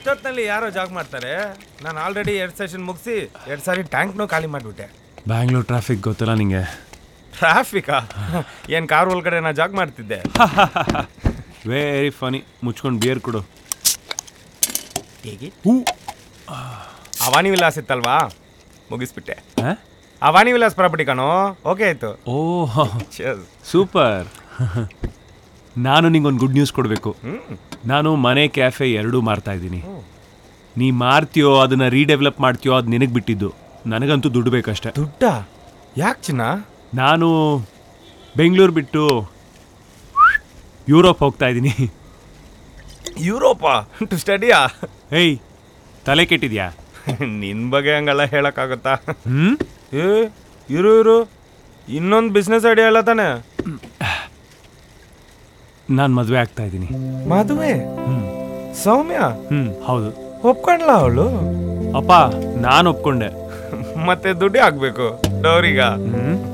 ಇಷ್ಟೊತ್ತಿನಲ್ಲಿ ಯಾರೋ ಜಾಗ್ ಮಾಡ್ತಾರೆ ನಾನು ಆಲ್ರೆಡಿ ಎರಡು ಸೆಷನ್ ಮುಗಿಸಿ ಎರಡು ಸಾರಿ ಟ್ಯಾಂಕ್ನೂ ಖಾಲಿ ಮಾಡಿಬಿಟ್ಟೆ ಬ್ಯಾಂಗ್ಳೂರ್ ಟ್ರಾಫಿಕ್ ಗೊತ್ತಲ್ಲ ನಿಂಗೆ ಟ್ರಾಫಿಕಾ ಏನು ಕಾರ್ ಒಳಗಡೆ ನಾ ಜಾಗ್ ಮಾಡ್ತಿದ್ದೆ ವೆರಿ ಫನಿ ಮುಚ್ಕೊಂಡು ಬಿಯರ್ ಕೊಡು ಹೇಗೆ ಹೂ ಅವಾನಿ ವಿಲಾಸ್ ಇತ್ತಲ್ವಾ ಮುಗಿಸ್ಬಿಟ್ಟೆ ಆ? ಅವಾನಿ ವಿಲಾಸ್ ಪ್ರಾಪರ್ಟಿ ಕಣೋ ಓಕೆ ಆಯ್ತು ಓ Cheers. ಸೂಪರ್ ನಾನು ನಿಂಗೊಂದು ಗುಡ್ ನ್ಯೂಸ್ ಕೊಡಬೇಕು ಹ್ಮ್ ನಾನು ಮನೆ ಕ್ಯಾಫೆ ಎರಡೂ ಮಾರ್ತಾ ಇದ್ದೀನಿ ನೀ ಮಾರ್ತೀಯೋ ಅದನ್ನ ರೀಡೆವಲಪ್ ಮಾಡ್ತೀಯೋ ಅದು ನಿನಗೆ ಬಿಟ್ಟಿದ್ದು ನನಗಂತೂ ದುಡ್ಡು ಬೇಕಷ್ಟೆ ದುಡ್ಡ ಯಾಕೆ ಚಿನ್ನ ನಾನು ಬೆಂಗಳೂರು ಬಿಟ್ಟು ಯುರೋಪ್ ಹೋಗ್ತಾ ಇದ್ದೀನಿ ಯುರೋಪಾ ಟು ಸ್ಟಡಿಯಾ ಏಯ್ ತಲೆ ಕೆಟ್ಟಿದ್ಯಾ ನಿನ್ ಬಗ್ಗೆ ಹಂಗೆಲ್ಲ ಹೇಳಕ್ಕಾಗತ್ತಾ ಹ್ಮ್ ಏ ಇರು ಇರು ಇನ್ನೊಂದು ಬಿಸ್ನೆಸ್ ಐಡಿಯಾ ಇಲ್ಲ ತಾನೆ ನಾನು ಮದುವೆ ಆಗ್ತಾ ಇದ್ದೀನಿ ಮದುವೆ ಹ್ಮ್ ಸೌಮ್ಯ ಹ್ಮ್ ಹೌದು ಒಪ್ಕೊಂಡ್ಲ ಅವಳು ಅಪ್ಪ ನಾನು ಒಪ್ಕೊಂಡೆ ಮತ್ತೆ ದುಡ್ಡು ಹಾಕ್ಬೇಕು ಡೌರಿಗ ಹ್ಮ್